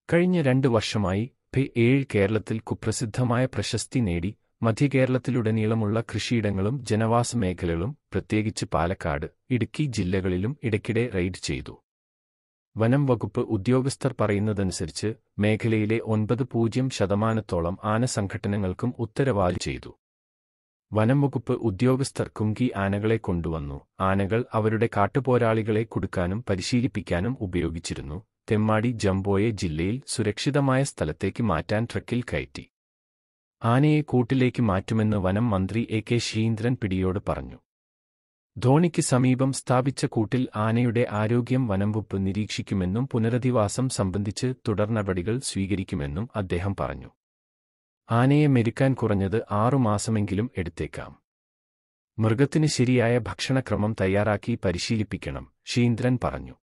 കഴിഞ്ഞ രണ്ട് വർഷമായി പി ഏഴ് കേരളത്തിൽ കുപ്രസിദ്ധമായ പ്രശസ്തി നേടി മധ്യകേരളത്തിലുടനീളമുള്ള കൃഷിയിടങ്ങളും ജനവാസ മേഖലകളും പ്രത്യേകിച്ച് പാലക്കാട് ഇടുക്കി ജില്ലകളിലും ഇടയ്ക്കിടെ റെയ്ഡ് ചെയ്തു വനം വകുപ്പ് ഉദ്യോഗസ്ഥർ പറയുന്നതനുസരിച്ച് മേഖലയിലെ ഒൻപത് പൂജ്യം ശതമാനത്തോളം ആന സംഘടനകൾക്കും ഉത്തരവാദി ചെയ്തു വനം വകുപ്പ് ഉദ്യോഗസ്ഥർ കുങ്കി ആനകളെ കൊണ്ടുവന്നു ആനകൾ അവരുടെ കാട്ടുപോരാളികളെ കുടുക്കാനും പരിശീലിപ്പിക്കാനും ഉപയോഗിച്ചിരുന്നു തെമ്മാടി ജംബോയെ ജില്ലയിൽ സുരക്ഷിതമായ സ്ഥലത്തേക്ക് മാറ്റാൻ ട്രക്കിൽ കയറ്റി ആനയെ കൂട്ടിലേക്ക് മാറ്റുമെന്ന് വനം മന്ത്രി എ കെ ശീന്ദ്രൻ പിടിയോട് പറഞ്ഞു ധോണിക്ക് സമീപം സ്ഥാപിച്ച കൂട്ടിൽ ആനയുടെ ആരോഗ്യം വനംവകുപ്പ് നിരീക്ഷിക്കുമെന്നും പുനരധിവാസം സംബന്ധിച്ച് തുടർനടപടികൾ സ്വീകരിക്കുമെന്നും അദ്ദേഹം പറഞ്ഞു ആനയെ മെരുക്കാൻ കുറഞ്ഞത് ആറുമാസമെങ്കിലും എടുത്തേക്കാം മൃഗത്തിന് ശരിയായ ഭക്ഷണക്രമം തയ്യാറാക്കി പരിശീലിപ്പിക്കണം ശീന്ദ്രൻ പറഞ്ഞു